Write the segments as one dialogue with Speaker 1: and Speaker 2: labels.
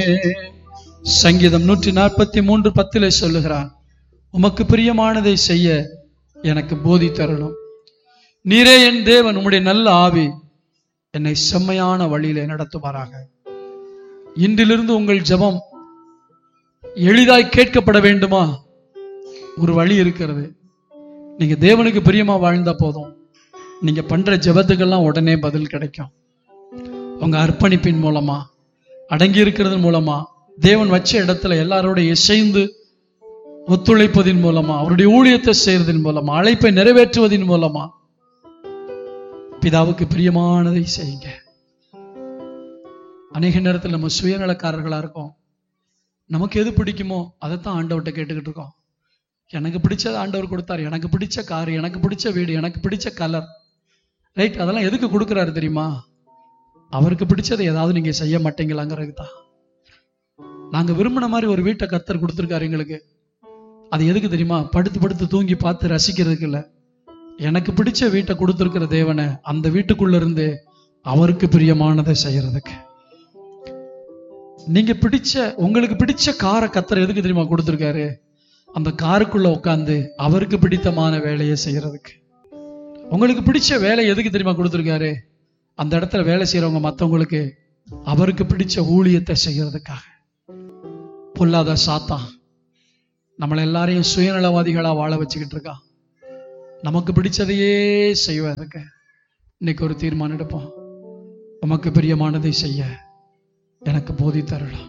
Speaker 1: சங்கீதம் நூற்றி நாற்பத்தி மூன்று பத்திலே சொல்லுகிறான் உமக்கு பிரியமானதை செய்ய எனக்கு போதி தரணும் நீரே என் தேவன் உம்முடைய நல்ல ஆவி என்னை செம்மையான வழியிலே நடத்துவாராக இன்றிலிருந்து உங்கள் ஜெபம் எளிதாய் கேட்கப்பட வேண்டுமா ஒரு வழி இருக்கிறது நீங்க தேவனுக்கு பிரியமா வாழ்ந்தா போதும் நீங்க பண்ற ஜெபத்துக்கெல்லாம் உடனே பதில் கிடைக்கும் உங்க அர்ப்பணிப்பின் மூலமா அடங்கி இருக்கிறது மூலமா தேவன் வச்ச இடத்துல எல்லாரோட இசைந்து ஒத்துழைப்பதின் மூலமா அவருடைய ஊழியத்தை செய்யறதின் மூலமா அழைப்பை நிறைவேற்றுவதின் மூலமா பிதாவுக்கு பிரியமானதை செய்யுங்க அநேக நேரத்தில் நம்ம சுயநலக்காரர்களா இருக்கோம் நமக்கு எது பிடிக்குமோ அதைத்தான் ஆண்டவர்கிட்ட கேட்டுக்கிட்டு இருக்கோம் எனக்கு பிடிச்சது ஆண்டவர் கொடுத்தார் எனக்கு பிடிச்ச கார் எனக்கு பிடிச்ச வீடு எனக்கு பிடிச்ச கலர் ரைட் அதெல்லாம் எதுக்கு கொடுக்குறாரு தெரியுமா அவருக்கு பிடிச்சதை ஏதாவது நீங்க செய்ய மாட்டீங்களாங்கிறது தான் நாங்க விரும்பின மாதிரி ஒரு வீட்டை கத்தர் கொடுத்துருக்காரு எங்களுக்கு அது எதுக்கு தெரியுமா படுத்து படுத்து தூங்கி பார்த்து ரசிக்கிறதுக்கு இல்ல எனக்கு பிடிச்ச வீட்டை கொடுத்துருக்கிற தேவனை அந்த வீட்டுக்குள்ள இருந்து அவருக்கு பிரியமானதை செய்யறதுக்கு நீங்க பிடிச்ச உங்களுக்கு பிடிச்ச காரை கத்தர் எதுக்கு தெரியுமா கொடுத்துருக்காரு அந்த காருக்குள்ள உட்காந்து அவருக்கு பிடித்தமான வேலையை செய்யறதுக்கு உங்களுக்கு பிடிச்ச வேலை எதுக்கு தெரியுமா கொடுத்துருக்காரு அந்த இடத்துல வேலை செய்யறவங்க மத்தவங்களுக்கு அவருக்கு பிடிச்ச ஊழியத்தை செய்யறதுக்காக பொல்லாத சாத்தான் நம்மளை எல்லாரையும் சுயநலவாதிகளா வாழ வச்சுக்கிட்டு இருக்கான் நமக்கு பிடிச்சதையே செய்வதற்கு இன்னைக்கு ஒரு தீர்மானம் எடுப்போம் உமக்கு பிரியமானதை செய்ய எனக்கு போதி தரலாம்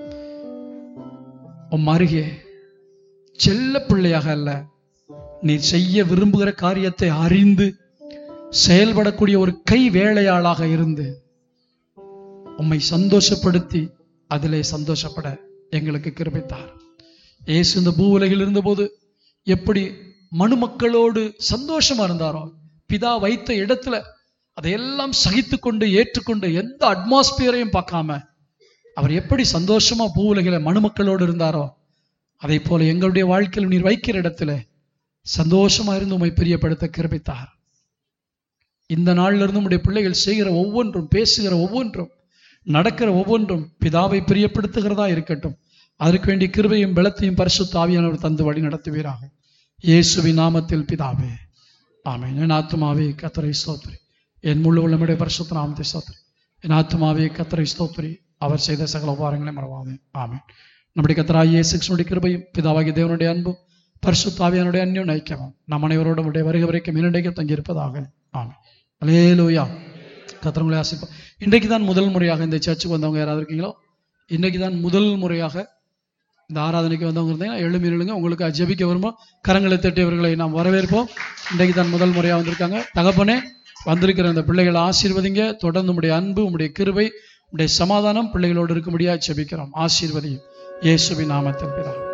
Speaker 1: உம் அருகே செல்ல பிள்ளையாக அல்ல நீ செய்ய விரும்புகிற காரியத்தை அறிந்து செயல்படக்கூடிய ஒரு கை வேலையாளாக இருந்து உம்மை சந்தோஷப்படுத்தி அதிலே சந்தோஷப்பட எங்களுக்கு கிருபித்தார் இயேசு இந்த பூ உலகில் இருந்தபோது எப்படி மனுமக்களோடு சந்தோஷமா இருந்தாரோ பிதா வைத்த இடத்துல அதையெல்லாம் சகித்து கொண்டு ஏற்றுக்கொண்டு எந்த அட்மாஸ்பியரையும் பார்க்காம அவர் எப்படி சந்தோஷமா பூ உலகில மனுமக்களோடு இருந்தாரோ அதை போல எங்களுடைய வாழ்க்கையில் நீர் வைக்கிற இடத்துல சந்தோஷமா இருந்து உம்மை பிரியப்படுத்த கிருபித்தார் இந்த நாள்ல இருந்து உடைய பிள்ளைகள் செய்கிற ஒவ்வொன்றும் பேசுகிற ஒவ்வொன்றும் நடக்கிற ஒவ்வொன்றும் பிதாவை பிரியப்படுத்துகிறதா இருக்கட்டும் அதற்கு வேண்டிய கிருபையும் பலத்தையும் பரிசுத்த ஆவியானவர் தந்து வழி நடத்துவீராக இயேசுவின் நாமத்தில் பிதாவே ஆமென் என் ஆத்மாவே கத்தரை ஸ்தோத்திரி என் முழு உள்ளமுடைய பரிசுத்த நாமத்தை ஸ்தோத்திரி என் ஆத்மாவே கத்தரை ஸ்தோத்திரி அவர் செய்த சகல உபாரங்களை மறவாமே ஆமென் நம்முடைய கத்தராய் இயேசு கிறிஸ்துவினுடைய கிருபையும் பிதாவாகிய தேவனுடைய அன்பும் பரிசுத்த ஆவியானுடைய அந்நியம் நைக்கவும் நம் அனைவரோடும் உடைய வருகை வரைக்கும் இரண்டைக்கு தங்கியிருப்பதாக ஆமென் அலேலூயா கத்திரங்களை ஆசிப்பா இன்றைக்கு தான் முதல் முறையாக இந்த சர்ச்சுக்கு வந்தவங்க யாராவது இருக்கீங்களோ இன்னைக்கு தான் முதல் முறையாக இந்த ஆராதனைக்கு வந்தவங்க இருந்தீங்கன்னா எழுமி எழுங்க உங்களுக்கு ஜெபிக்க வருமோ கரங்களை தட்டியவர்களை நாம் வரவேற்போம் இன்றைக்கு தான் முதல் முறையாக வந்திருக்காங்க தகப்பனே வந்திருக்கிற இந்த பிள்ளைகளை ஆசீர்வதிங்க தொடர்ந்து உடைய அன்பு உடைய கிருபை உடைய சமாதானம் பிள்ளைகளோடு இருக்கும்படியாக ஜெபிக்கிறோம் ஆசீர்வதியும் இயேசுவின் நாமத்தில் பிதா